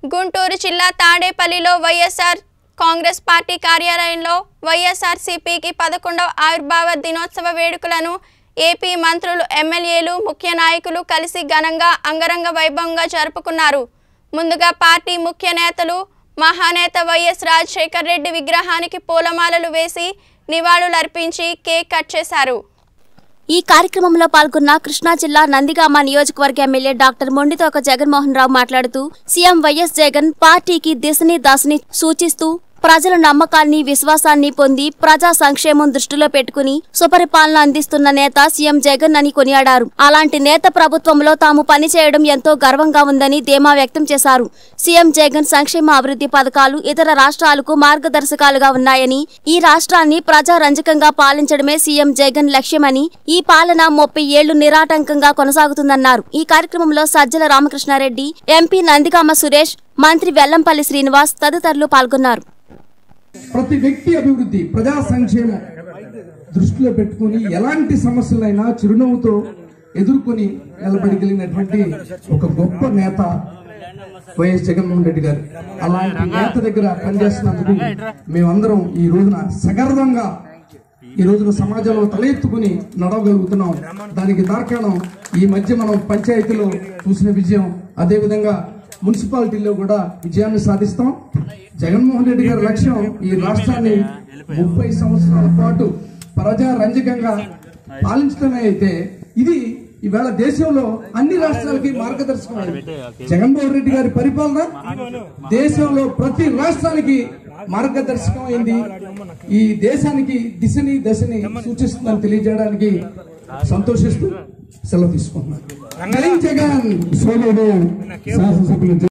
గుంటూరు జిల్లా తాడేపల్లిలో వైఎస్ఆర్ కాంగ్రెస్ పార్టీ కార్యాలయంలో వైఎస్ఆర్ సిపికి పదకొండవ ఆవిర్భావ దినోత్సవ వేడుకలను ఏపీ మంత్రులు ఎమ్మెల్యేలు ముఖ్య నాయకులు కలిసి ఘనంగా అంగరంగ వైభవంగా జరుపుకున్నారు ముందుగా పార్టీ ముఖ్య నేతలు మహానేత వైఎస్ రాజశేఖర్ రెడ్డి విగ్రహానికి పూలమాలలు వేసి నివాళులర్పించి కేక్ కట్ చేశారు ఈ కార్యక్రమంలో పాల్గొన్న కృష్ణా జిల్లా నందిగామ నియోజకవర్గ ఎమ్మెల్యే డాక్టర్ మొండితోక జగన్మోహన్ రావు మాట్లాడుతూ సీఎం వైఎస్ జగన్ పార్టీకి దిశని దశని సూచిస్తూ ప్రజల నమ్మకాన్ని విశ్వాసాన్ని పొంది ప్రజా సంక్షేమం దృష్టిలో పెట్టుకుని సుపరిపాలన అందిస్తున్న నేత సీఎం జగన్ అని కొనియాడారు అలాంటి నేత ప్రభుత్వంలో తాము పనిచేయడం ఎంతో గర్వంగా ఉందని ధీమా వ్యక్తం చేశారు సీఎం జగన్ సంక్షేమ అభివృద్ధి పథకాలు ఇతర రాష్ట్రాలకు మార్గదర్శకాలుగా ఉన్నాయని ఈ రాష్ట్రాన్ని ప్రజారంజకంగా పాలించడమే సీఎం జగన్ లక్ష్యమని ఈ పాలన ముప్పై ఏళ్లు నిరాటంకంగా కొనసాగుతుందన్నారు ఈ కార్యక్రమంలో సజ్జల రామకృష్ణారెడ్డి ఎంపీ నందిగామ సురేష్ మంత్రి వెల్లంపల్లి శ్రీనివాస్ తదితరులు పాల్గొన్నారు ప్రతి వ్యక్తి అభివృద్ధి ప్రజా సంక్షేమం దృష్టిలో పెట్టుకుని ఎలాంటి సమస్యలైనా చిరునవ్వుతో ఎదుర్కొని నిలబడగలిగినటువంటి ఒక గొప్ప నేత వైఎస్ జగన్మోహన్ రెడ్డి గారు అలాంటి నేత దగ్గర పనిచేస్తున్నందుకు మేమందరం ఈ రోజున సగర్వంగా ఈ రోజున సమాజంలో తల ఎత్తుకుని నడవగలుగుతున్నాం దానికి తార్కాణం ఈ మధ్య మనం పంచాయతీలో చూసిన విజయం అదేవిధంగా మున్సిపాలిటీలో కూడా విజయాన్ని సాధిస్తాం జగన్మోహన్ రెడ్డి గారి లక్ష్యం ఈ రాష్ట్రాన్ని ముప్పై సంవత్సరాల పాటు ప్రజా రంజకంగా పాలించడమే అయితే ఇది ఈవేళ దేశంలో అన్ని రాష్ట్రాలకి మార్గదర్శకమైంది జగన్మోహన్ రెడ్డి గారి పరిపాలన దేశంలో ప్రతి రాష్ట్రానికి మార్గదర్శకమైంది ఈ దేశానికి దిశని దశని సూచిస్తుందని తెలియజేయడానికి సంతోషిస్తూ సెలవు తీసుకుంటున్నాను జై జగన్ సోదరుడు శాసనసభ్యులు